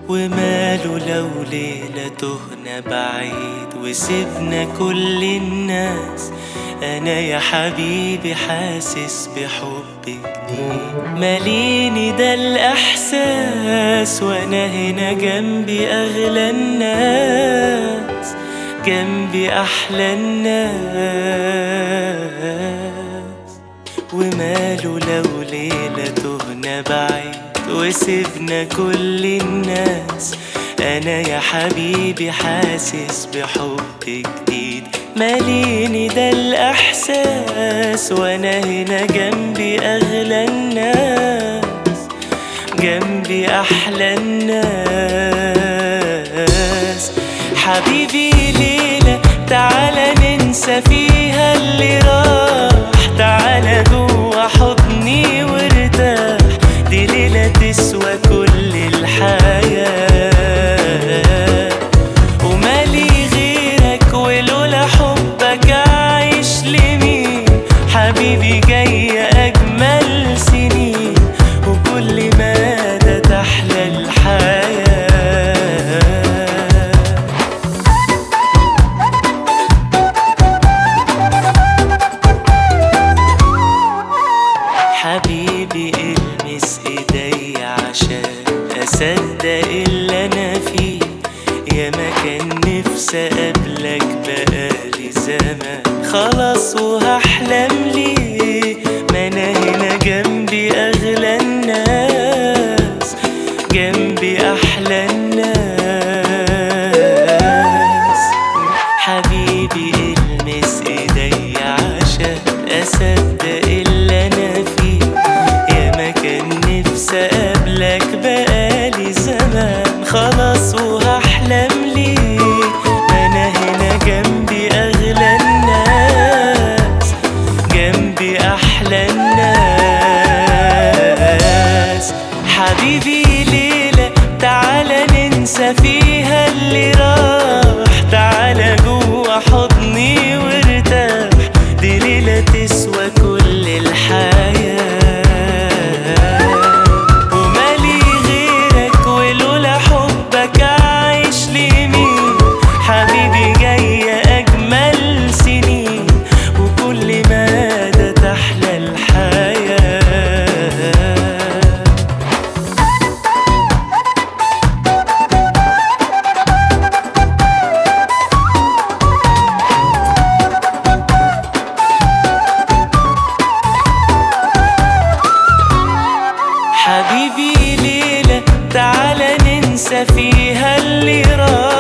وماله لو ليلة تهنا بعيد وسيبنا كل الناس أنا يا حبيبي حاسس بحب جديد ماليني ده الإحساس وأنا هنا جنبي أغلى الناس جنبي أحلى الناس وماله لو ليلة تهنا بعيد وسيبنا كل الناس أنا يا حبيبي حاسس بحب جديد ماليني ده الإحساس وأنا هنا جنبي أغلى الناس جنبي أحلى الناس حبيبي ليلة تعالى ننسى فيها اللي راح تعالى جوا حضني وارتاح دي ليلة تسوى كل الحياة ومالي غيرك ولولا حبك أعيش لمين حبيبي جاي أجمل سنين وكل مدى تحلى الحياة حبيبي المس ايدي عشان اصدق اللي انا فيه يا ما كان نفسي اقابلك بقالي زمان خلاص وهحلم ليه ما انا هنا جنبي اغلى الناس جنبي احلى الناس حبيبي المس ايدي عشان اصدق اللي انا فيه يا ما كان نفسي اقابلك بقالي زمان خلاص وهحلم ليه ما انا هنا جنبي اغلى الناس جنبي احلى الناس حبيبي ليلة تعالى ننسى فيها اللي راح تعالى جوا حضني وارتاح دي ليلة تسوى كل الحياة ومالي غيرك ولولا حبك أعيش لمين حبيبي جاي أجمل سنين وكل مدى تحلى الحياة حبيبي ليلة تعالى ننسى فيها اللي راح